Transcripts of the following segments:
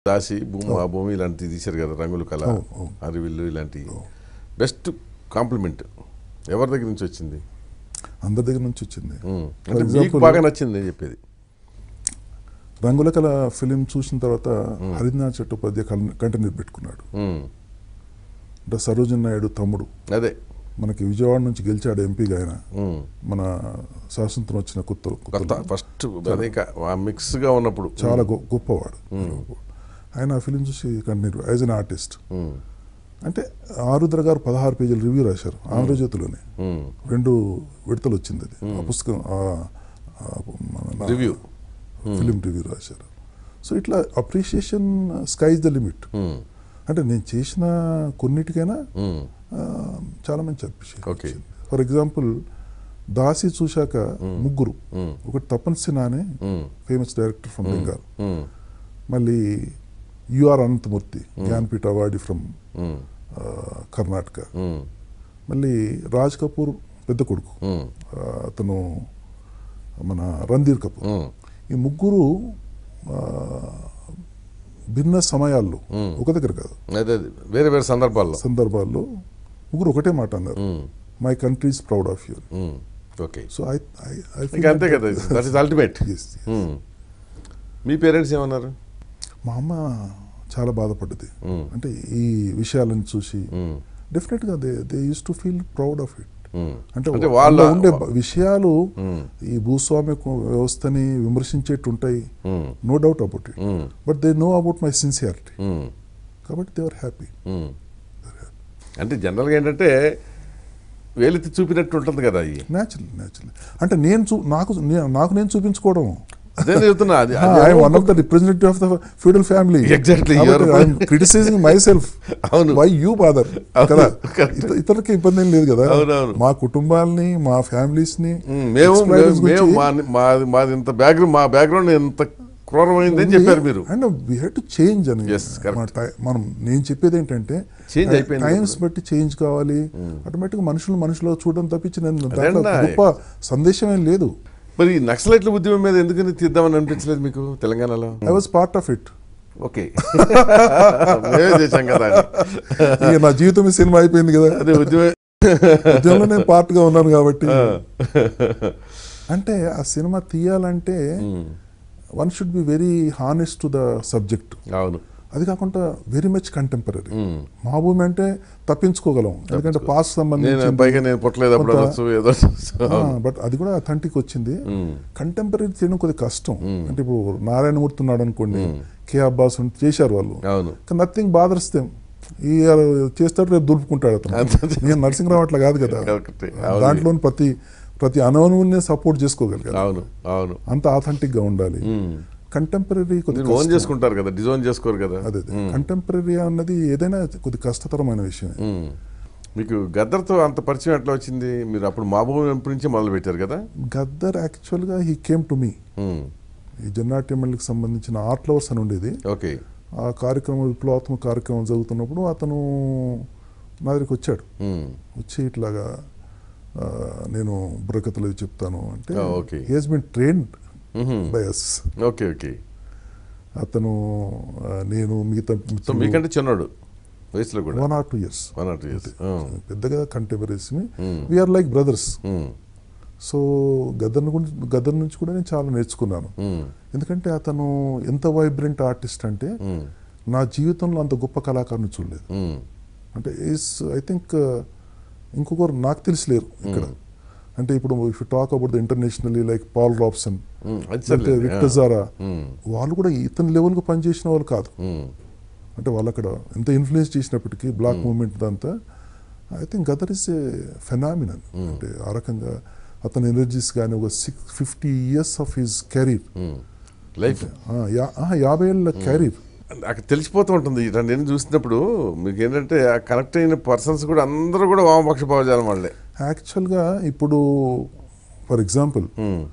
దాసి భూమి ఆ భూమి ఇలాంటివి తీశారు కదా రంగుల కళ అవును, అవును. అరివిల్లు ఇలాంటి బెస్ట్ కాంప్లిమెంట్ ఎవరి దగ్గర నుంచి వచ్చింది అందరి దగ్గర నుంచి వచ్చింది ఉమ్. For అంటే మీకు example, బాగా నచ్చింది నేను చెప్పేది రంగుల కళ ఫిలిం చూసిన తర్వాత హరినాథ్ చట్టోపాధ్యాయ కంటిన్యూ పెట్టుకున్నాడు ఉమ్. అంటే సరోజన్ నాయుడు తమ్ముడు అదే మనకి విజయవాడ నుంచి గెలిచాడు ఎంపీగా ఆయన ఉమ్. మన స్వాతంత్రం వచ్చిన కొత్త కొత్త కొత్తలో. ఫస్ట్ అదే ఇంకా ఆ మిక్స్ గా ఉన్నప్పుడు చాలా గొ- గొప్పవాడు ఆయన ఆ ఫిలిం చూసి continue as an artist um. అంటే ఆరుద్ర గారు పదహారు పేజీలు రివ్యూ రాశారు ఆంధ్రజ్యోతిలోనే ఉమ్. రెండు విడతలు వచ్చింది అది ఆ పుస్తకం ఆ- ఆ మన- రివ్యూ ఫిలిం రివ్యూ రాశారు సో ఇట్లా appreciation sky's the limit um. అంటే నేను చేసిన కొన్నిటికైనా ఉమ్. ఆ, చాలా మంచి appreciate Okay. For example Daasi చూశాక ముగ్గురు ఉమ్. ఒకటి తపన్ సిన్హా అనే um. Famous director from Bengal um. మళ్ళీ UR Ananthamurthy Jnanpith award from um. Karnataka um. మళ్ళీ రాజ్ కపూర్ పెద్ద కొడుకు ఉమ్. ఆ, అతను మన రణధీర్ కపూర్ ఉమ్. ఈ ముగ్గురు ఆ, భిన్న సమయాల్లో ఒక దగ్గర కాదు అదే అదే. వేరే వేరే సందర్భాల్లో సందర్భాల్లో ముగ్గురు ఒకటే మాట అన్నారు um. My country is proud of you um. Okay so I I ఇంకా అంతే కదా దట్ ఇస్ అల్టిమేట్ మీ పేరెంట్స్ ఏమన్నారు మా అమ్మ చాలా బాధపడ్డది ఉమ్. అంటే ఈ విషయాలను చూసి ఉమ్. డెఫినెట్గా they they use to feel proud of it um. అంటే అంటే వాళ్ళ వాళ్ళ ఉండే బ- విషయాలు ఉమ్. ఈ భూస్వామ్య కు- వ్యవస్థని విమర్శించేట్టు ఉంటాయి um. No doubt about it um. But they know about my sincerity um. కాబట్టి దే ఆర్ హ్యాపీ ఉమ్. అంటే జనరల్గా ఏంటంటే వేలెత్తి చూపినట్టు ఉంటుంది కదా అవి న్యాచురల్ న్యాచురల్ అంటే నేను చూ నాకు నే- నాకు నేను చూపించుకోవడం అదే చెప్తున్నా అది I one of the representative of the feudal family Exactly, you are- criticizing myself అవును. వై యూ బాదర్ అవును, కదా correct. ఇత- ఇతరులకి ఇబ్బంది ఏం లేదు కదా అవునవును. మా కుటుంబాలని మా ఫ్యామిలీస్ ని ఉమ్, మేము experience మేము- మేము గురించి- మా- మాది మాది ఇంత బ్యాక్గ్రౌండ్ మా బ్యాక్గ్రౌండ్ ఎంత క్రూరమైంది అని చెప్పారు మీరు and we had to change అని Yes, correct. మన టై- మనం నేను చెప్పేది ఏంటంటే Change అయిపోయింది టైమ్స్ ఇప్పుడు. బట్టి చేంజ్ కావాలి ఆటోమేటిక్ మనుషులు మనుషులో చూడడం తప్పించి నేను దాంట్లో అదేనా? గొప్ప సందేశం ఏం లేదు మరి ఈ నక్సలైట్ల ఉద్యమం మీద ఎందుకని తీద్దామని అనిపించలేదు మీకు తెలంగాణలో I was part of it okay మేమే చేశాం కదా అని. ఇక నా జీవితం ఈ సినిమా అయిపోయింది కదా అదే ఉద్యమం ఉద్యమంలో నేను పార్ట్ గా ఉన్నాను కాబట్టి అంటే ఆ సినిమా తీయాలంటే um, one should be very honest to the subject అవును అది కాకుండా వెరీ మచ్ కంటెంపరీ ఉమ్. మా భూమి అంటే తప్పించుకోగలం ఎందుకంటే పాస్ నేను సంబంధించి పైగా నేను పుట్టలేదు అప్పుడు కొంత- అనొచ్చు ఏదో అవును. బట్ అది కూడా అథెంటిక్ వచ్చింది ఉమ్, కంటెంపరీ చేయడం కొద్ది కష్టం అంటే ఇప్పుడు నారాయణమూర్తి ఉన్నాడు అనుకోండి కే అబ్బాస్ ఉంటే చేశారు వాళ్ళు అవును నథింగ్ బాదర్స్ దెమ్ ఈ చేస్తాడు రేపు దులుపుకుంటాడు అతను అంతే. నేను నరసింహరావు అట్లా కాదు కదా Correct. అవును. దాంట్లో ప్రతి ప్రతి అనవనువుని సపోర్ట్ చేసుకోగలిగారు అవును అవును అంత ఆథెంటిక్ గా ఉండాలి ఉమ్. కంటెంపరీ కొద్ది మీరు ఓన్ చేసుకుంటారు కదా డిజైన్ చేసుకోరు కదా అదే కంటెంపరీ అన్నది ఏదైనా కొద్ది కష్టతరమైన విషయం ఉమ్. మీకు గద్దర్తో అంత పరిచయం ఎట్లా వచ్చింది మీరు అప్పుడు మాబూబు వెంపు నుంచి మొదలు పెట్టారు కదా గద్దర్ యాక్చువల్ గా he came to me um. ఈ జన్నాట్యమల్లికి సంబంధించిన ఆర్ట్ లవర్స్ అని ఉండేది ఓకే ఆ కార్యక్రమం విప్లవాత్మక కార్యక్రమం జరుగుతున్నప్పుడు అతను నా దగ్గరికి వచ్చాడు ఉమ్. వచ్చి ఇట్లాగా ఆ, నేను బుర్రకథలు అవి చెప్తాను అంటే Oh, okay. He been trained ఉహుం. బై అస్ ఓకే ఓకే అతను ఆ, నేను మిగతా సో మీకంటే చిన్నోడు వయసులో కూడా one or two years one or two years పెద్దగా contemporaries we're like brothers so Gaddar గురించి గద్దర్ నుంచి కూడా నేను చాలా నేర్చుకున్నాను ఎందుకంటే అతను ఎంత వైబ్రెంట్ ఆర్టిస్ట్ అంటే నా జీవితంలో అంత గొప్ప కళాకారుని చూడలేదు అంటే ఈస్ ఐ థింక్ ఇంకొకరు నాకు తెలిసిలేరు ఇక్కడ అంటే ఇప్పుడు if talk about the internationally like Paul Robeson లేకపోతే విక్టర్ జారా వాళ్ళు కూడా ఇతని లెవెల్కి పనిచేసిన వాళ్ళు కాదు అంటే వాళ్ళు అక్కడ ఎంత ఇన్ఫ్లుయెన్స్ చేసినప్పటికీ బ్లాక్ మూవ్మెంట్ అంతా I think Gaddar is a phenomenal అంటే ఆ రకంగా అతని ఎనర్జీస్ కానీ ఒక six fifty years of his career life యాభై ఏళ్ళ కెరీర్ అక్కడ తెలిసిపోతూ ఉంటుంది ఇట్లా నేను చూసినప్పుడు మీకు ఏంటంటే ఆ కనెక్ట్ అయిన పర్సన్స్ కూడా అందరూ కూడా వామపక్ష భావజాలం వాళ్ళే యాక్చువల్గా ఇప్పుడు ఫర్ ఎగ్జాంపుల్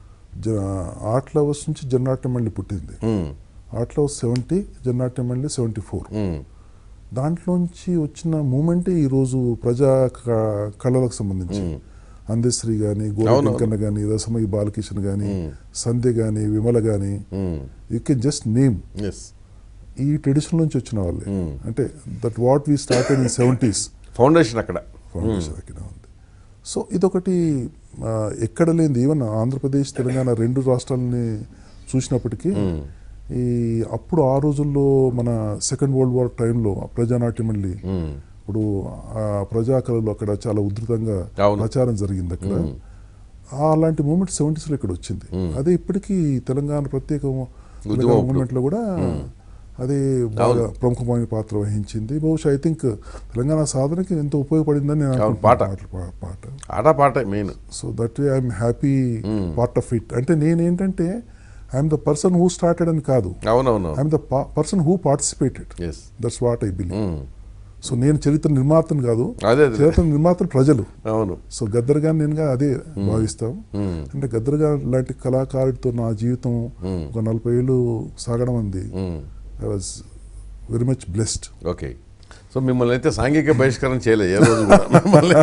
ఆర్ట్ లవర్స్ నుంచి జన్నాట్యం మళ్ళీ పుట్టింది ఆర్ట్ లవర్స్ సెవెంటీ జన్నాట్యం మళ్ళీ సెవెంటీ ఫోర్ దాంట్లోంచి వచ్చిన మూమెంటే ఈరోజు ప్రజా క- కళలకు సంబంధించి అందశ్రీ కానీ గోరకన్న కానీ రసమయ్య బాలకిషన్ కానీ సంధ్య కానీ విమల కానీ you can just names ఈ ట్రెడిషన్ నుంచి వచ్చిన వాళ్ళే అంటే that what we started in seventies foundation అక్కడ ఫౌండేషన్ దగ్గర ఉంది సో ఇదొకటి ఆ, ఎక్కడ లేనిది ఈవెన్ ఆంధ్రప్రదేశ్ తెలంగాణ రెండు రాష్ట్రాలని చూసినప్పటికీ ఈ అప్పుడు ఆ రోజుల్లో మన సెకండ్ వరల్డ్ వార్ టైంలో ప్రజానాట్యం వెళ్ళి ఇప్పుడు ఆ ప్రజాకళలు అక్కడ చాలా ఉధృతంగా అవును. ప్రచారం జరిగింది అక్కడ ఆ అలాంటి మూమెంట్ సెవెంటీస్లో ఇక్కడ వచ్చింది అదే ఇప్పటికీ తెలంగాణ ప్రత్యేక ఉద్యమం అప్పుడు. మూమెంట్లో కూడా అదే బాగా ప్రముఖమైన పాత్ర వహించింది బహుశా ఐ థింక్ తెలంగాణ సాధనకి ఎంతో ఉపయోగపడిందని నేను అవును, అనుకుంటున్నాను పాట. పాట- పాట ఆట పాట main so that way I'm happy part of it అంటే నేనేంటంటే I'm the person who started అని కాదు అవునవును I'm the person who participated yes that's what I believe so నేను చరిత్ర నిర్మాతను కాదు అదే అదే చరిత్ర నిర్మాతలు ప్రజలు అవును సో గద్దర్ గారిని నేనుగా అదే భావిస్తాం అంటే గద్దర్ గారు లాంటి కళాకారుడితో నా జీవితం ఒక నలభై ఏళ్ళు సాగడం అంది I was very much blessed okay so మిమ్మల్ని అయితే సాంఘిక బహిష్కరణ చేయలేదు ఏ రోజు కూడా మిమ్మల్ని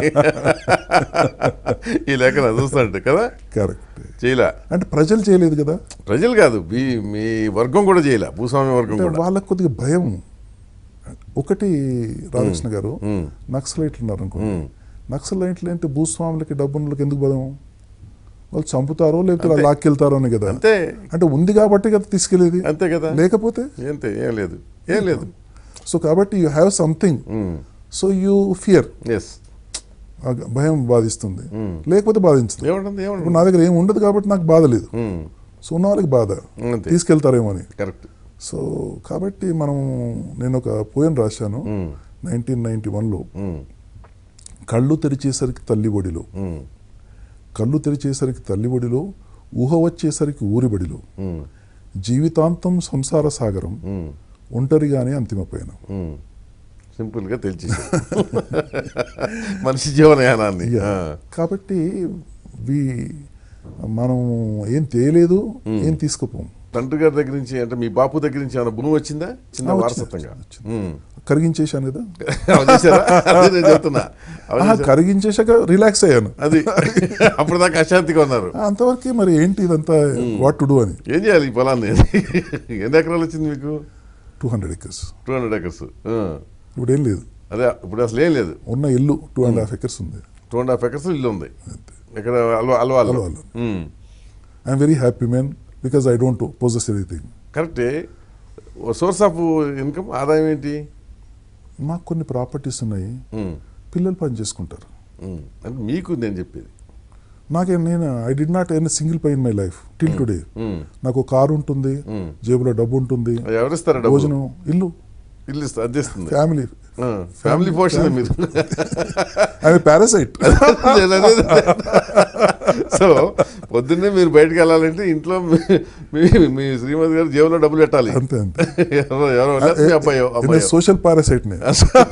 ఈ లేఖన చూస్తుంటే కదా కరెక్ట్ చేయలే అంటే ప్రజలు చేయలేదు కదా ప్రజలు కాదు మీ మీ వర్గం కూడా చేయలే భూస్వామి వర్గం అంటే కూడా వాళ్ళకు కొద్దిగా భయం ఒకటి రాధాకృష్ణ గారు నక్సలైట్లు ఉన్నారు అనుకోండి నక్సలైట్లు అంటే భూస్వాములకి డబ్బులకి ఎందుకు భయం వాళ్ళు చంపుతారో లేకపోతే వాళ్ళు లాక్కెళ్తారో అని కదా అంతే అంటే ఉంది కాబట్టి కదా తీసుకెళ్ళేది అంతే కదా లేకపోతే ఏంతే ఏం లేదు ఏం లేదు సో కాబట్టి you have something so you fear yes భయం బాధిస్తుంది లేకపోతే బాధించదు ఏముంటుంది ఇప్పుడు ఏముంటుంది నా దగ్గర ఏం ఉండదు కాబట్టి నాకు బాధ లేదు ఉమ్, సో ఉన్న వాళ్ళకి బాధ అంతే తీసుకెళ్తారేమో అని కరెక్ట్ సో కాబట్టి మనం నేను ఒక పోయం రాశాను నైన్టీన్ నైన్టీ వన్లో కళ్ళు తెరిచేసరికి తల్లి ఒడిలో కళ్ళు తెరిచేసరికి తల్లి ఒడిలో ఊహ వచ్చేసరికి ఊరి బడిలో జీవితాంతం సంసార సాగరం ఒంటరిగానే అంతిమ పయనం సింపుల్గా తెలిసి మనిషి జీవనయానాన్ని Yeah. ఆ, కాబట్టి వి మనం ఏం తేలేదు ఏం తీసుకుపోం తండ్రి గారి దగ్గర నుంచి అంటే మీ బాపు దగ్గర నుంచి ఏమైనా భూమి వచ్చిందా చిన్న ఆ, వచ్చింది, వారసత్వంగా వచ్చింది. ఉమ్. కరిగించేశాను కదా అవి చేశారా? అదే నేను చెప్తున్నా అవి ఆహా, చేశారా? కరిగించేశాక రిలాక్స్ అయ్యాను అది అప్పుడు దాకా అశాంతిగా ఉన్నారు అంతవరకే మరి ఏంటి ఇదంతా వాట్ టు డూ అని ఏం చేయాలి ఈ పొలాన్ని ఎన్ని ఎకరాలు వచ్చింది మీకు two hundred acres two hundred acres ఇప్పుడు ఏం లేదు అదే ఇప్పుడు అసలు ఏం లేదు ఉన్న ఇల్లు టూ అండ్ హాఫ్ ఎకర్స్ ఉంది టూ అండ్ హాఫ్ ఎకర్స్ ఇల్లు ఉంది ఇక్కడ అల్వా అల్వాలో అల్వాలో. I'm very happy man because I don't possess anything కరెక్టే సోర్స్ ఆఫ్ ఇన్కమ్ ఆదాయం ఏంటి మాకు కొన్ని ప్రాపర్టీస్ ఉన్నాయి ఉమ్, పిల్లలు పని చేసుకుంటారు ఉమ్. అంటే మీకు నేను చెప్పేది నాకేం నేను I did not an single pie in my life till today um. నాకు కారు ఉంటుంది జేబులో డబ్బు ఉంటుంది అది ఎవరిస్తారా డబ్బు భోజనం ఇల్లు ఇల్లు ఇస్తా అందిస్తుంది ఫ్యామిలీ ఆ, ఫ్యామిలీ పోషణ మీరు ఐ పారాసైట్ అదే, అదే, అదే. సో పొద్దున్నే మీరు బయటకు వెళ్ళాలంటే ఇంట్లో మీ- మీ మీ శ్రీమతి గారు జేబులో డబ్బులు పెట్టాలి అంతే అంతే ఎవరో ఎవరో లేదా మీ అబ్బాయో అబ్బాయో సోషల్ పారాసైట్ నే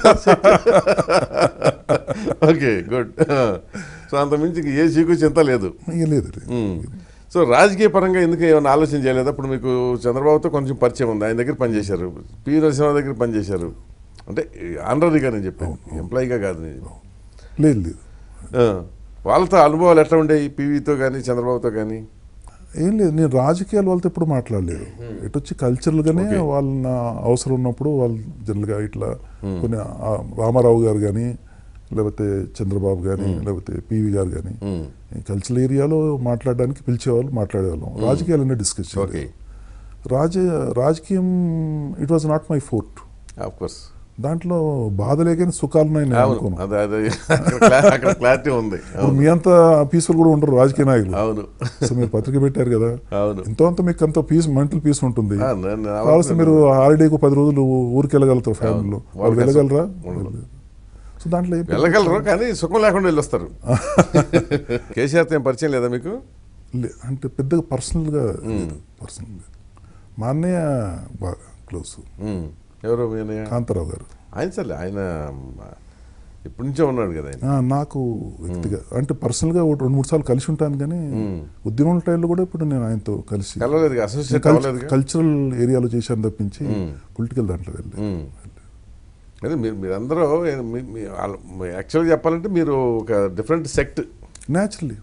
ఓకే గుడ్ సో అంత మించి ఇంక ఏ చీకు చింత లేదు ఇక లేదు లేదు. ఉమ్. సో రాజకీయ పరంగా ఎందుకు ఏమైనా ఆలోచన చేయలేదు అప్పుడు మీకు చంద్రబాబుతో కొంచెం పరిచయం ఉంది ఆయన దగ్గర పనిచేశారు పి నరసింహ దగ్గర పనిచేశారు అంటే ఆనరీగా నేను చెప్పాను ఎంప్లాయీగా కాదు నేను లేదు లేదు ఆ, వాళ్ళతో అనుభవాలు ఎట్లా ఉండేవి పివితో కానీ చంద్రబాబుతో కానీ ఏం లేదు నేను రాజకీయాల వాళ్ళతో ఎప్పుడు మాట్లాడలేదు ఎటు వచ్చి కల్చరల్గానే Okay. వాళ్ళ నా అవసరం ఉన్నప్పుడు వాళ్ళు జనరల్గా ఇట్లా కొన్ని ఆ, రామారావు గారు కానీ లేకపోతే చంద్రబాబు కానీ లేకపోతే పివి గారు కానీ కల్చరల్ ఏరియాలో మాట్లాడడానికి పిలిచేవాళ్ళు మాట్లాడేవాళ్ళం రాజకీయాలన్నీ డిస్కస్ ఓకే రాజ రాజకీయం it was not my forte of course దాంట్లో బాధ లేకని సుఖాలు ఉన్నాయి నేను అవును అనుకోను అదే అదే అక్కడ క్లా- అక్కడ క్లారిటీ ఉంది ఇప్పుడు అవును మీ అంత పీస్ఫుల్ కూడా ఉండరు రాజకీయ నాయకులు అవును సో మీరు పత్రిక పెట్టారు కదా అవును ఎంతో అంత మీకు అంత పీస్ మెంటల్ పీస్ ఉంటుంది ఆ, నేను- నేను కావాల్సి మీరు హాలిడేకి పది రోజులు ఊరికి వెళ్ళగలుగుతారు ఫ్యామిలీలో వాళ్ళు వాళ్ళకి వెళ్ళగలరా ఉండదు. వెళ్ళలేరు. సో దాంట్లో ఏం వెళ్ళగలరు కానీ సుఖం లేకుండా వెళ్ళొస్తారు కేసీఆర్తో ఏం పరిచయం లేదా మీకు లే- అంటే పెద్దగా పర్సనల్గా పర్సనల్ మా అన్నయ్య బాగా క్లోజ్ ఉమ్. ఎవరు మీ అన్నయ్య? కాంతారావు గారు ఆయన సర్లే ఆయన ఇప్పటి నుంచే ఉన్నాడు కదా ఆయన ఆ, నాకు వ్యక్తిగా అంటే పర్సనల్గా ఒక రెండు మూడు సార్లు కలిసి ఉంటాను కానీ ఉద్యమం టైంలో కూడా ఇప్పుడు నేను ఆయనతో కలిసి కలవలేదు అసోసియేట్ అవ్వలేదు కల్చరల్ ఏరియాలో చేశాను తప్పించి పొలిటికల్ దాంట్లో వెళ్ళి అదే మీరు మీరందరూ మీ- మీ- వాళ్ళ- మీ యాక్చువల్గా చెప్పాలంటే మీరు ఒక different sect naturally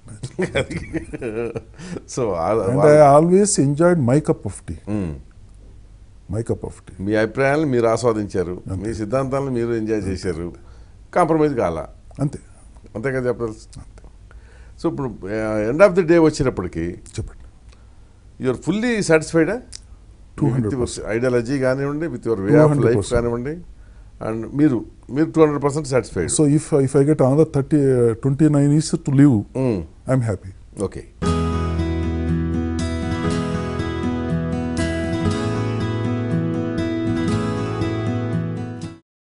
so and I always enjoyed my cup of tea my cup of tea మీ అభిప్రాయాలను మీరు ఆస్వాదించారు మీ సిద్ధాంతాలను మీరు ఎంజాయ్ చేశారు కాంప్రమైజ్ కాలా అంతే అంతే కదా చెప్పాల్సి సో ఇప్పుడు ఎండ్ ఆఫ్ ది డే వచ్చేటప్పటికి చెప్పండి యూఆర్ ఫుల్లీ సాటిస్ఫైడా 200%. ఐడియాలజీ కానివ్వండి with your way of life 200%. కానివ్వండి అండ్ మీరు మీరు two hundred percent satisfied so if if I get another thirty twenty nine years to live I'm happy okay